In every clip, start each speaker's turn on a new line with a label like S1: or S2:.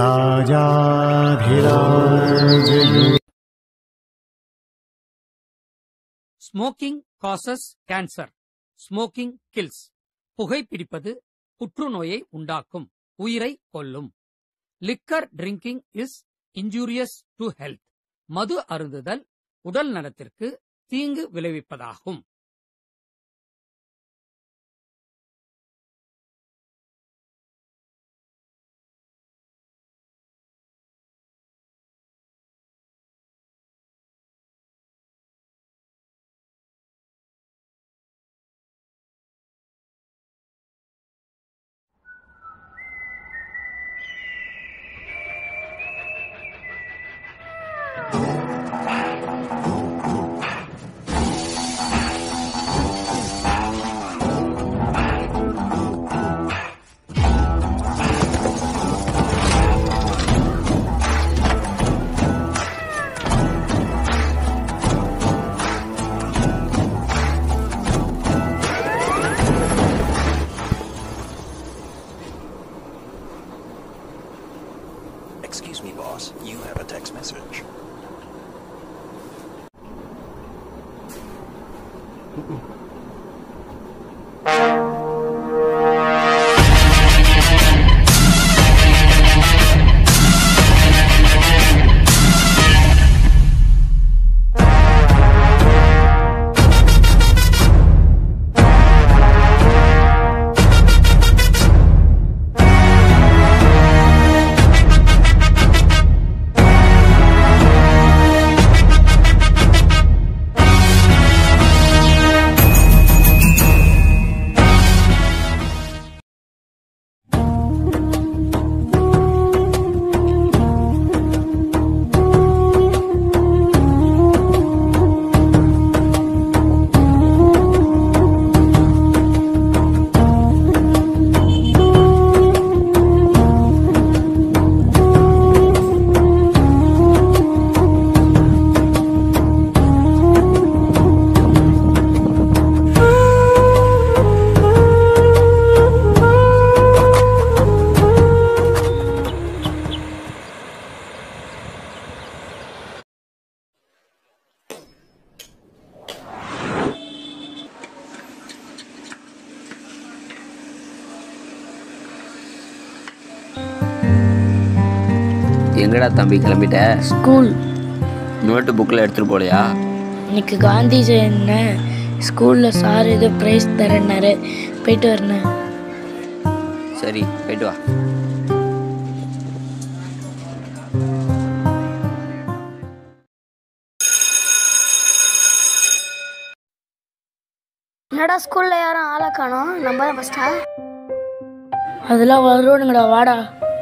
S1: राजाधिराजये
S2: smoking causes cancer smoking kills புகைப்பிடிப்பது புற்றுநோயை உண்டாக்கும் உயிரை கொல்லும் liquor drinking is injurious to health மது அருந்துதல் உடல் நலத்திற்கு தீங்கு விளைவிப்பதாகும்
S3: Excuse me, boss. You have a text message.
S4: எங்கடா தம்பி கிளம்பிட்ட
S5: ஸ்கூல்
S4: நோட்டு புக்கில் எடுத்துகிட்டு போலையா
S5: இன்னைக்கு காந்தி ஜெயந்தி ஸ்கூலில் சார் ஏதோ ப்ரைஸ் தரேன்னாரு போயிட்டு வரேன்
S4: சரி போயிட்டு வா
S6: என்னடா ஸ்கூல்ல யாரும் ஆளை காணோம் நம்ம தான் ஃபர்ஸ்டா
S5: அதெல்லாம் வருவானுங்கடா வாடா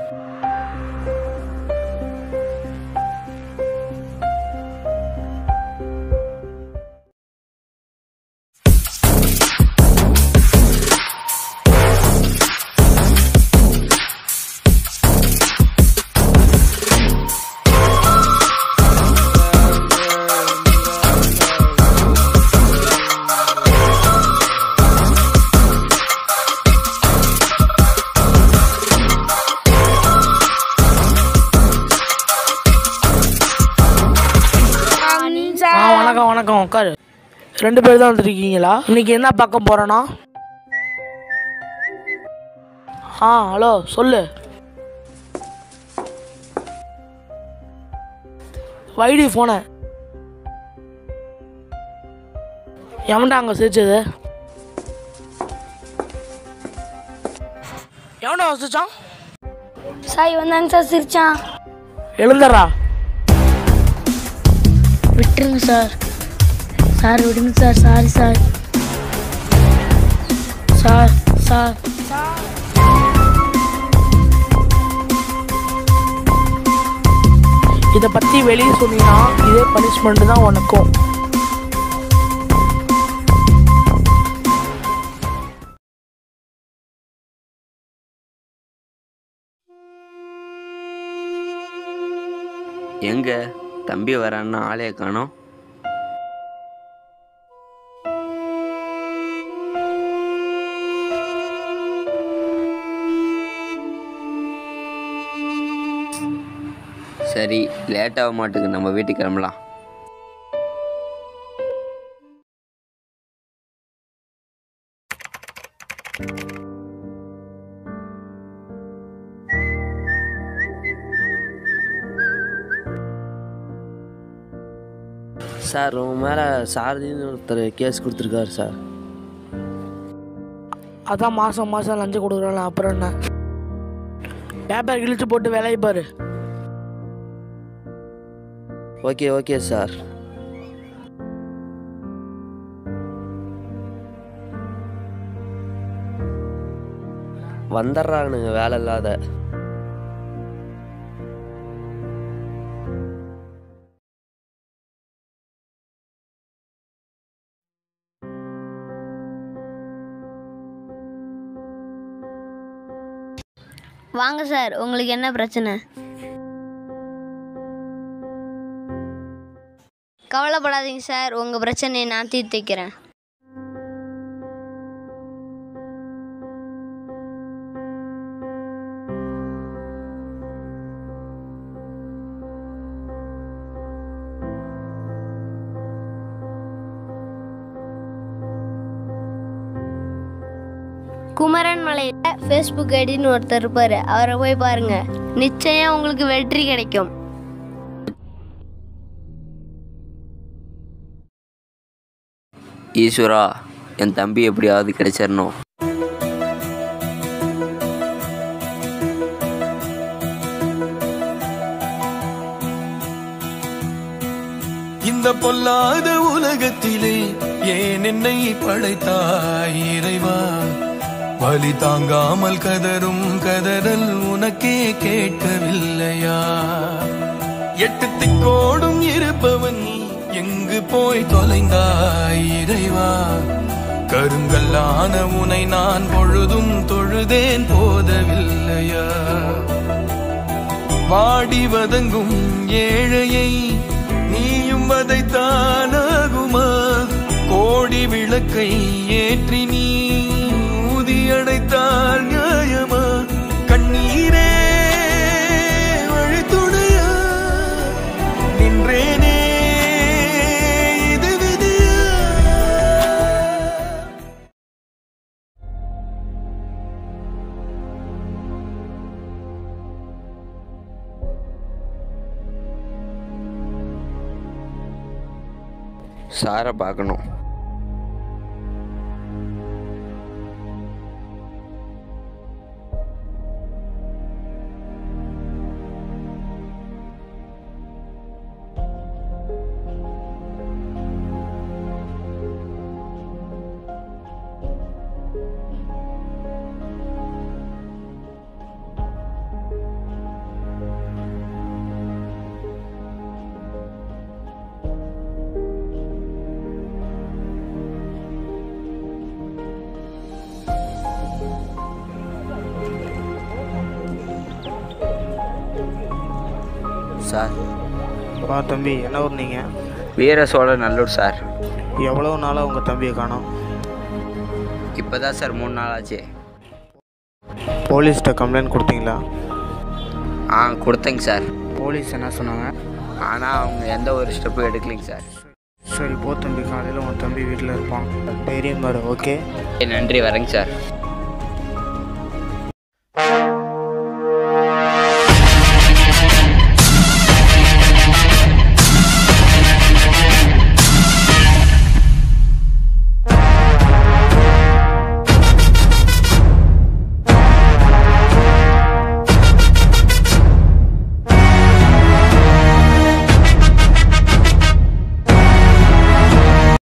S7: ஆ வணக்கம் வணக்கம் உட்காரு ரெண்டு பேர் தான் வந்துருக்கீங்களா இன்னைக்கு என்ன பார்க்க போறோன்னா ஆ ஹலோ சொல்லு வைடி ஃபோனை எவன்டா அங்கே சிரிச்சது எவன்டா வசிச்சான்
S6: சாய் வந்தாங்க சார் சிரிச்சான்
S7: எழுந்தரா
S5: விட்டுருங்க சார் சார் விடுங்க sir sorry sir sir sir
S7: இதை பற்றி வெளியே சொன்னீங்கன்னா இதே பனிஷ்மெண்ட் தான் உனக்கும்
S4: எங்க தம்பி வரான்னா ஆளே காணோம் சரி லேட்டாக மாட்டுக்கு நம்ம வீட்டுக்கு கிளம்பலாம்
S1: சார் உன் மேலே சாரதின்னு ஒருத்தர் கேஸ் கொடுத்துருக்காரு சார்
S7: அதான் மாதம் மாதம் லஞ்சம் கொடுக்குறாங்க அப்புறம் என்ன பேப்பர் கிழிச்சு போட்டு வேலையை பாரு
S1: ஓகே ஓகே சார் வந்துடுறானுங்க வேலை இல்லாத
S6: வாங்க சார் உங்களுக்கு என்ன பிரச்சனை கவலைப்படாதீங்க சார் உங்கள் பிரச்சனையை நான் தீர்த்து வைக்கிறேன் குமரன் மலையில் ஃபேஸ்புக் ஐடின்னு ஒருத்தர் இருப்பார் அவரை போய் பாருங்க நிச்சயம் உங்களுக்கு வெற்றி கிடைக்கும்
S4: ஈஸ்வரா என் தம்பி எப்படியாவது கிடைச்சிடணும்
S8: இந்த பொல்லாத உலகத்திலே ஏன் என்னை படைத்தாய் இறைவா வலி தாங்காமல் கதரும் கதறல் உனக்கே கேட்கவில்லையா எட்டு திக்கோடும் இருப்பவன் நீ எங்கு போய் தொலைந்தாய் இறைவா கருங்கல்லான உனை நான் பொழுதும் தொழுதேன் போதவில்லையா வாடி வதங்கும் ஏழையை நீயும் வதைத்தானாகுமா கோடி விளக்கை ஏற்றி நீ ஊதி அடைத்தால் நியாயமா கண்ணீரே வழித்துணையா நின்றேனே இது விதியா
S4: சாரை பார்க்கணும் சார்
S9: வா தம்பி என்ன ஊர் நீங்கள்
S4: வீர சோழ நல்லூர் சார்
S9: எவ்வளோ நாளாக உங்கள் தம்பியை காணோம்
S4: இப்போ தான் சார் மூணு நாள் ஆச்சு
S9: போலீஸ்கிட்ட கம்ப்ளைண்ட் கொடுத்தீங்களா
S4: ஆ கொடுத்தேங்க சார்
S9: போலீஸ் என்ன சொன்னாங்க
S4: ஆனால் அவங்க எந்த ஒரு ஸ்டெப்பும் எடுக்கலைங்க சார்
S9: சரி போ தம்பி காலையில் உன் தம்பி வீட்டில் இருப்பான் தைரியம் பாரு ஓகே
S4: நன்றி வரேங்க சார்